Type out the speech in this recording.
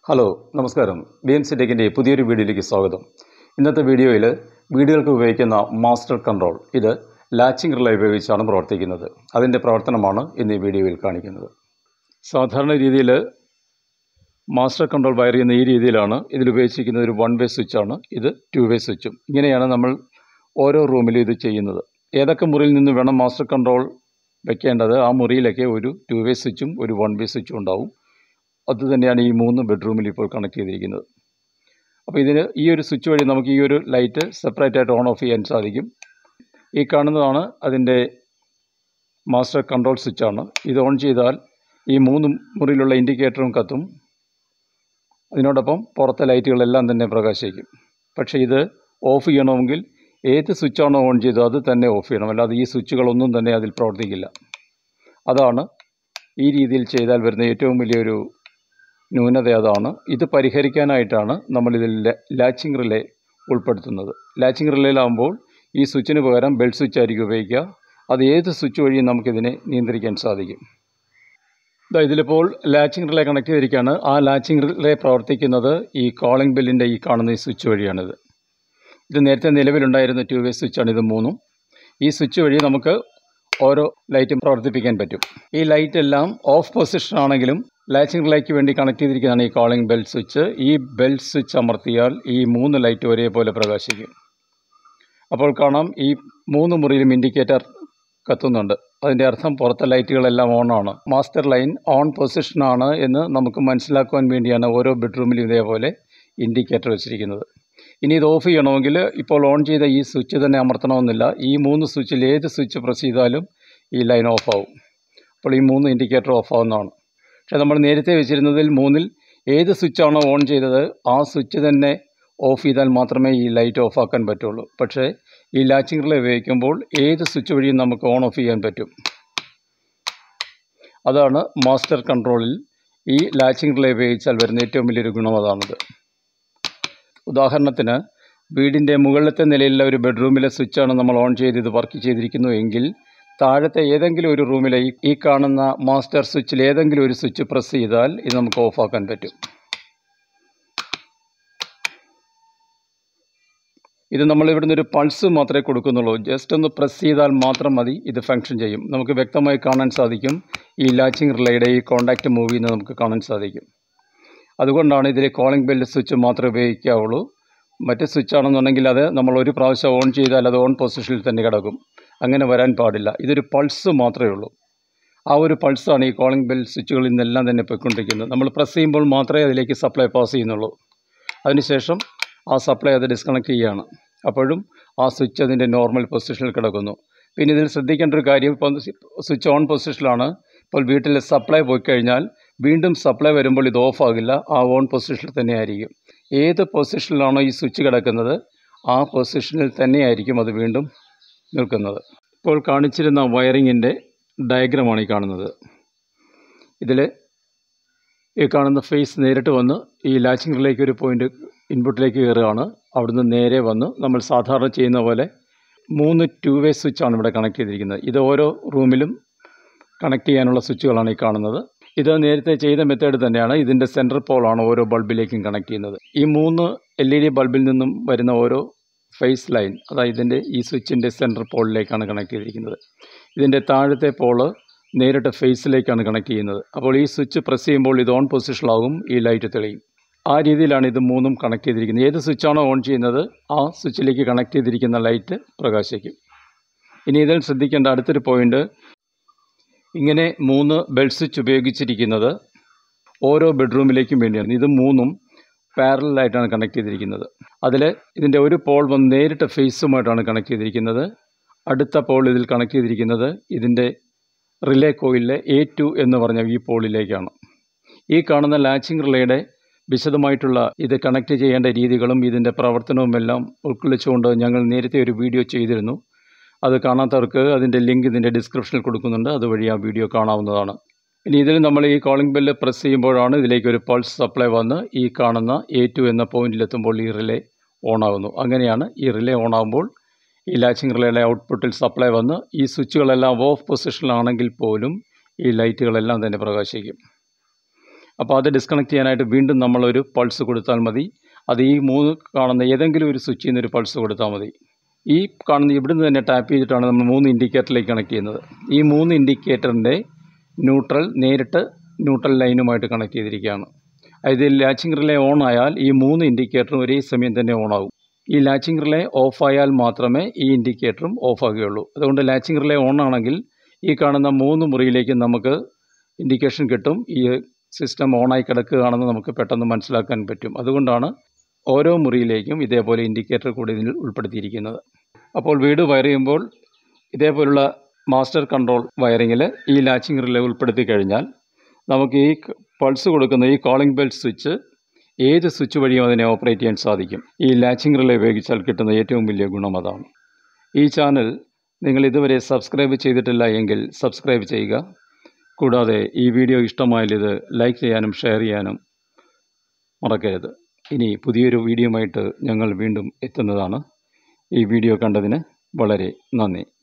hello നമസ്കാരം B N C ടെക്കിൻ്റെ പുതിയൊരു വീഡിയോയിലേക്ക് സ്വാഗതം ഇന്നത്തെ വീഡിയോയിൽ വീടുകൾക്ക് ഉപയോഗിക്കുന്ന മാസ്റ്റർ കൺട്രോൾ ഇത് ലാച്ചിങ് റിലേ ഉപയോഗിച്ചാണ് പ്രവർത്തിക്കുന്നത് അതിൻ്റെ പ്രവർത്തനമാണ് ഇന്ന് ഈ വീഡിയോയിൽ കാണിക്കുന്നത് സാധാരണ രീതിയിൽ മാസ്റ്റർ കൺട്രോൾ വയർ ചെയ്യുന്ന ഈ രീതിയിലാണ് ഇതിൽ ഉപയോഗിച്ചിരിക്കുന്നത് ഒരു വൺ വേ സ്വിച്ചാണ് ഇത് ടു വേ സ്വിച്ചും ഇങ്ങനെയാണ് നമ്മൾ ഓരോ റൂമിലും ഇത് ചെയ്യുന്നത് ഏതൊക്കെ മുറിയിൽ നിന്ന് വേണം മാസ്റ്റർ കൺട്രോൾ വെക്കേണ്ടത് ആ മുറിയിലൊക്കെ ഒരു ടു വേ സ്വിച്ചും ഒരു വൺ വേ സ്വിച്ചും ഉണ്ടാവും അതുതന്നെയാണ് ഈ മൂന്ന് ബെഡ്റൂമിൽ ഇപ്പോൾ കണക്ട് ചെയ്തിരിക്കുന്നത് അപ്പോൾ ഇതിന് ഈ ഒരു സ്വിച്ച് വഴി നമുക്ക് ഈ ഒരു ലൈറ്റ് സെപ്പറേറ്റ് ആയിട്ട് ഓൺ ഓഫ് ചെയ്യാൻ സാധിക്കും ഈ കാണുന്നതാണ് അതിൻ്റെ മാസ്റ്റർ കൺട്രോൾ സ്വിച്ചാണ് ഇത് ഓൺ ചെയ്താൽ ഈ മൂന്ന് മുറിയിലുള്ള ഇൻഡിക്കേറ്ററും കത്തും അതിനോടൊപ്പം പുറത്തെ ലൈറ്റുകളെല്ലാം തന്നെ പ്രകാശിക്കും പക്ഷേ ഇത് ഓഫ് ചെയ്യണമെങ്കിൽ ഏത് സ്വിച്ചാണോ ഓൺ ചെയ്തത് അത് തന്നെ ഓഫ് ചെയ്യണം അല്ലാതെ ഈ സ്വിച്ചുകളൊന്നും തന്നെ അതിൽ പ്രവർത്തിക്കില്ല അതാണ് ഈ രീതിയിൽ ചെയ്താൽ വരുന്ന ഏറ്റവും വലിയൊരു ന്യൂനത അതാണ് ഇത് പരിഹരിക്കാനായിട്ടാണ് നമ്മളിതിൽ ലാച്ചിങ് റിലേ ഉൾപ്പെടുത്തുന്നത് ലാച്ചിങ് റിലേയിലാകുമ്പോൾ ഈ സ്വിച്ചിന് പകരം ബെൽറ്റ് സ്വിച്ച് ആയിരിക്കും ഉപയോഗിക്കുക അത് ഏത് സ്വിച്ച് വഴിയും നമുക്കിതിനെ നിയന്ത്രിക്കാൻ സാധിക്കും ഇതാ ഇതിലിപ്പോൾ ലാച്ചിങ് റിലേ കണക്ട് ചെയ്തിരിക്കുകയാണ് ആ ലാച്ചിങ് റിലേ പ്രവർത്തിക്കുന്നത് ഈ കോളിംഗ് ബെല്ലിൻ്റെ ഈ കാണുന്ന ഈ സ്വിച്ച് വഴിയാണിത് ഇത് നേരത്തെ നിലവിലുണ്ടായിരുന്ന ടു വേ സ്വിച്ചാണ് ഇത് മൂന്നും ഈ സ്വിച്ച് വഴി നമുക്ക് ഓരോ ലൈറ്റും പ്രവർത്തിപ്പിക്കാൻ പറ്റും ഈ ലൈറ്റ് എല്ലാം ഓഫ് പൊസിഷൻ ആണെങ്കിലും ലാച്ചിങ് റിലേക്ക് വേണ്ടി കണക്ട് ചെയ്തിരിക്കുന്നതാണ് ഈ കോളിംഗ് ബെൽ സ്വിച്ച് ഈ ബെൽ സ്വിച്ച് അമർത്തിയാൽ ഈ മൂന്ന് ലൈറ്റ് ഒരേപോലെ പ്രകാശിക്കും അപ്പോൾ കാണാം ഈ മൂന്ന് മുറിയിലും ഇൻഡിക്കേറ്റർ കത്തുന്നുണ്ട് അതിൻ്റെ അർത്ഥം പുറത്തെ ലൈറ്റുകളെല്ലാം ഓണാണ് മാസ്റ്റർ ലൈൻ ഓൺ പൊസിഷനാണ് എന്ന് നമുക്ക് മനസ്സിലാക്കുവാൻ വേണ്ടിയാണ് ഓരോ ബെഡ്റൂമിലും ഇതേപോലെ ഇൻഡിക്കേറ്റർ വെച്ചിരിക്കുന്നത് ഇനി ഇത് ഓഫ് ചെയ്യണമെങ്കിൽ ഇപ്പോൾ ഓൺ ചെയ്ത ഈ സ്വിച്ച് തന്നെ അമർത്തണമെന്നില്ല ഈ മൂന്ന് സ്വിച്ചിൽ ഏത് സ്വിച്ച് പ്രസ് ചെയ്താലും ഈ ലൈൻ ഓഫ് ആവും അപ്പോൾ ഈ മൂന്ന് ഇൻഡിക്കേറ്റർ ഓഫ് ആവുന്നതാണ് പക്ഷേ നമ്മൾ നേരത്തെ വെച്ചിരുന്നതിൽ മൂന്നിൽ ഏത് സ്വിച്ചാണോ ഓൺ ചെയ്തത് ആ സ്വിച്ച് തന്നെ ഓഫ് ചെയ്താൽ മാത്രമേ ഈ ലൈറ്റ് ഓഫ് ആക്കാൻ പറ്റുള്ളൂ പക്ഷേ ഈ ലാച്ചിങ് റിലേ ഉപയോഗിക്കുമ്പോൾ ഏത് സ്വിച്ച് വഴിയും നമുക്ക് ഓൺ ഓഫ് ചെയ്യാൻ പറ്റും അതാണ് മാസ്റ്റർ കൺട്രോളിൽ ഈ ലാച്ചിങ് റിലേ ഉപയോഗിച്ചാൽ വരുന്ന ഏറ്റവും വലിയൊരു ഗുണം അതാണിത് ഉദാഹരണത്തിന് വീടിൻ്റെ മുകളിലത്തെ നിലയിലുള്ള ഒരു ബെഡ്റൂമിലെ സ്വിച്ചാണ് നമ്മൾ ഓൺ ചെയ്ത് ഇത് വർക്ക് ചെയ്തിരിക്കുന്നു എങ്കിൽ താഴത്തെ ഏതെങ്കിലും ഒരു റൂമിലെ ഈ ഈ കാണുന്ന മാസ്റ്റർ സ്വിച്ചിൽ ഏതെങ്കിലും ഒരു സ്വിച്ച് പ്രസ് ചെയ്താൽ ഇത് നമുക്ക് ഓഫാക്കാൻ പറ്റും ഇത് നമ്മൾ ഇവിടുന്ന് ഒരു പൾസ് മാത്രമേ കൊടുക്കുന്നുള്ളൂ ജസ്റ്റ് ഒന്ന് പ്രസ് ചെയ്താൽ മാത്രം മതി ഇത് ഫങ്ഷൻ ചെയ്യും നമുക്ക് വ്യക്തമായി കാണാൻ സാധിക്കും ഈ ലാച്ചിങ് റിലേയുടെ ഈ കോണ്ടാക്റ്റ് മൂവ് ചെയ്യുന്നത് നമുക്ക് കാണാൻ സാധിക്കും അതുകൊണ്ടാണ് ഇതിൽ കോളിംഗ് ബെല്ല് സ്വിച്ച് മാത്രമേ ഉപയോഗിക്കാവുള്ളൂ മറ്റ് സ്വിച്ച് ആണെന്നുണ്ടെങ്കിൽ അത് നമ്മൾ ഒരു പ്രാവശ്യം ഓൺ ചെയ്താൽ അത് ഓൺ പൊസിഷനിൽ തന്നെ കിടക്കും അങ്ങനെ വരാൻ പാടില്ല ഇതൊരു പൾസ് മാത്രമേ ഉള്ളൂ ആ ഒരു പൾസാണ് ഈ കോളിംഗ് ബെൽ സ്വിച്ചുകളിൽ നിന്നെല്ലാം തന്നെ പോയിക്കൊണ്ടിരിക്കുന്നത് നമ്മൾ പ്രസ് ചെയ്യുമ്പോൾ മാത്രമേ അതിലേക്ക് സപ്ലൈ പാസ് ചെയ്യുന്നുള്ളൂ അതിനുശേഷം ആ സപ്ലൈ അത് ഡിസ്കണക്ട് ചെയ്യുകയാണ് അപ്പോഴും ആ സ്വിച്ച് അതിൻ്റെ നോർമൽ പൊസിഷനിൽ കിടക്കുന്നു പിന്നെ ഇതിൽ ശ്രദ്ധിക്കേണ്ട ഒരു കാര്യം ഇപ്പോൾ സ്വിച്ച് ഓൺ പൊസിഷനിലാണ് ഇപ്പോൾ വീട്ടിലെ സപ്ലൈ പോയി കഴിഞ്ഞാൽ വീണ്ടും സപ്ലൈ വരുമ്പോൾ ഇത് ഓഫ് ആകില്ല ആ ഓൺ പൊസിഷനിൽ തന്നെ ആയിരിക്കും ഏത് പൊസിഷനിലാണോ ഈ സ്വിച്ച് കിടക്കുന്നത് ആ പൊസിഷനിൽ തന്നെയായിരിക്കും അത് വീണ്ടും നിൽക്കുന്നത് ഇപ്പോൾ കാണിച്ചിരുന്ന വയറിങ്ങിൻ്റെ ഡയഗ്രമാണ് ഈ കാണുന്നത് ഇതിൽ ഈ കാണുന്ന ഫേസ് നേരിട്ട് വന്ന് ഈ ലാച്ചിങ് റിലേക്ക് ഒരു പോയിൻ്റ് ഇൻപുട്ടിലേക്ക് കയറുകയാണ് അവിടുന്ന് നേരെ വന്ന് നമ്മൾ സാധാരണ ചെയ്യുന്ന പോലെ മൂന്ന് ടു വേ സ്വിച്ചാണ് ഇവിടെ കണക്ട് ചെയ്തിരിക്കുന്നത് ഇത് ഓരോ റൂമിലും കണക്ട് ചെയ്യാനുള്ള സ്വിച്ചുകളാണ് ഈ കാണുന്നത് ഇത് നേരത്തെ ചെയ്ത മെത്തേഡ് തന്നെയാണ് ഇതിൻ്റെ സെൻട്രൽ പോളാണ് ഓരോ ബൾബിലേക്കും കണക്ട് ചെയ്യുന്നത് ഈ മൂന്ന് എൽ ഇ ഡി ബൾബിൽ നിന്നും വരുന്ന ഓരോ ഫേസ് ലൈൻ അതായത് ഇതിൻ്റെ ഈ സ്വിച്ചിൻ്റെ സെൻട്രൽ പോളിലേക്കാണ് കണക്ട് ചെയ്തിരിക്കുന്നത് ഇതിൻ്റെ താഴത്തെ പോള് നേരിട്ട് ഫേസിലേക്കാണ് കണക്ട് ചെയ്യുന്നത് അപ്പോൾ ഈ സ്വിച്ച് പ്രസ് ചെയ്യുമ്പോൾ ഇത് ഓൺ പൊസിഷനിലാകും ഈ ലൈറ്റ് തെളിയും ആ രീതിയിലാണ് ഇത് മൂന്നും കണക്ട് ചെയ്തിരിക്കുന്നത് ഏത് സ്വിച്ചാണോ ഓൺ ചെയ്യുന്നത് ആ സ്വിച്ചിലേക്ക് കണക്ട് ചെയ്തിരിക്കുന്ന ലൈറ്റ് പ്രകാശിക്കും ഇനി ഇതിൽ ശ്രദ്ധിക്കേണ്ട അടുത്തൊരു പോയിൻ്റ് ഇങ്ങനെ മൂന്ന് ബെൽ സ്വിച്ച് ഉപയോഗിച്ചിരിക്കുന്നത് ഓരോ ബെഡ്റൂമിലേക്കും വേണ്ടിയാണ് ഇത് മൂന്നും പാരലായിട്ടാണ് കണക്ട് ചെയ്തിരിക്കുന്നത് അതിൽ ഇതിൻ്റെ ഒരു പോൾ വന്ന് നേരിട്ട് ഫേസുമായിട്ടാണ് കണക്ട് ചെയ്തിരിക്കുന്നത് അടുത്ത പോൾ ഇതിൽ കണക്ട് ചെയ്തിരിക്കുന്നത് ഇതിൻ്റെ റിലേ കോയിലിലെ എ ടു എന്ന് പറഞ്ഞ ഈ പോളിലേക്കാണ് ഈ കാണുന്ന ലാച്ചിങ് റിലേയുടെ വിശദമായിട്ടുള്ള ഇത് കണക്ട് ചെയ്യേണ്ട രീതികളും ഇതിൻ്റെ പ്രവർത്തനവുമെല്ലാം ഉൾക്കൊള്ളിച്ചുകൊണ്ട് ഞങ്ങൾ നേരത്തെ ഒരു വീഡിയോ ചെയ്തിരുന്നു അത് കാണാത്തവർക്ക് അതിൻ്റെ ലിങ്ക് ഇതിൻ്റെ ഡിസ്ക്രിപ്ഷനിൽ കൊടുക്കുന്നുണ്ട് അതുവഴി ആ വീഡിയോ കാണാവുന്നതാണ് ഇനി ഇതിൽ നമ്മൾ ഈ കോളിംഗ് ബെല്ല് പ്രസ് ചെയ്യുമ്പോഴാണ് ഇതിലേക്ക് ഒരു പൾസ് സപ്ലൈ വന്ന് ഈ കാണുന്ന എ ടു എന്ന പോയിന്റിലെത്തുമ്പോൾ ഈ റിലേ ഓണാകുന്നു അങ്ങനെയാണ് ഈ റിലേ ഓണാകുമ്പോൾ ഈ ലാച്ചിങ് റിലേയുടെ ഔട്ട്പുട്ടിൽ സപ്ലൈ വന്ന് ഈ സ്വിച്ചുകളെല്ലാം ഓഫ് പൊസിഷനിലാണെങ്കിൽ പോലും ഈ ലൈറ്റുകളെല്ലാം തന്നെ പ്രകാശിക്കും അപ്പോൾ അത് ഡിസ്കണക്ട് ചെയ്യാനായിട്ട് വീണ്ടും നമ്മളൊരു പൾസ് കൊടുത്താൽ മതി അത് ഈ മൂന്ന് കാണുന്ന ഏതെങ്കിലും ഒരു സ്വിച്ചിൽ നിന്ന് ഒരു പൾസ് കൊടുത്താൽ മതി ഈ കാണുന്ന ഇവിടുന്ന് തന്നെ ടാപ്പ് ചെയ്തിട്ടാണ് നമ്മൾ മൂന്ന് ഇൻഡിക്കേറ്ററിലേക്ക് കണക്ട് ചെയ്യുന്നത് ഈ മൂന്ന് ഇൻഡിക്കേറ്ററിൻ്റെ ന്യൂട്രൽ നേരിട്ട് ന്യൂട്രൽ ലൈനുമായിട്ട് കണക്ട് ചെയ്തിരിക്കുകയാണ് അതായത് ലാച്ചിങ് റിലേ ഓൺ ആയാൽ ഈ മൂന്ന് ഇൻഡിക്കേറ്ററും ഒരേ സമയം തന്നെ ഓൺ ആകും ഈ ലാച്ചിങ് റിലേ ഓഫ് ആയാൽ മാത്രമേ ഈ ഇൻഡിക്കേറ്ററും ഓഫ് ആകുകയുള്ളൂ അതുകൊണ്ട് ലാച്ചിങ് റിലേ ഓൺ ആണെങ്കിൽ ഈ കാണുന്ന മൂന്ന് മുറിയിലേക്ക് നമുക്ക് ഇൻഡിക്കേഷൻ കിട്ടും ഈ സിസ്റ്റം ഓണായി കിടക്കുകയാണെന്ന് നമുക്ക് പെട്ടെന്ന് മനസ്സിലാക്കാൻ പറ്റും അതുകൊണ്ടാണ് ഓരോ മുറിയിലേക്കും ഇതേപോലെ ഇൻഡിക്കേറ്റർ കൂടി ഇതിൽ ഉൾപ്പെടുത്തിയിരിക്കുന്നത് അപ്പോൾ വീട് വയർ ചെയ്യുമ്പോൾ ഇതേപോലുള്ള മാസ്റ്റർ കൺട്രോൾ വയറിങ്ങിൽ ഈ ലാച്ചിങ് റിലേ ഉൾപ്പെടുത്തി കഴിഞ്ഞാൽ നമുക്ക് ഈ പൾസ് കൊടുക്കുന്ന ഈ കോളിംഗ് ബെൽ സ്വിച്ച് ഏത് സ്വിച്ച് വഴിയും അതിനെ ഓപ്പറേറ്റ് ചെയ്യാൻ സാധിക്കും ഈ ലാച്ചിങ് റിലേ ഉപയോഗിച്ചാൽ കിട്ടുന്ന ഏറ്റവും വലിയ ഗുണം അതാണ് ഈ ചാനൽ നിങ്ങൾ ഇതുവരെ സബ്സ്ക്രൈബ് ചെയ്തിട്ടില്ല എങ്കിൽ സബ്സ്ക്രൈബ് ചെയ്യുക കൂടാതെ ഈ വീഡിയോ ഇഷ്ടമായാൽ ഇത് ലൈക്ക് ചെയ്യാനും ഷെയർ ചെയ്യാനും മറക്കരുത് ഇനി പുതിയൊരു വീഡിയോയുമായിട്ട് ഞങ്ങൾ വീണ്ടും എത്തുന്നതാണ് ഈ വീഡിയോ കണ്ടതിന് വളരെ നന്ദി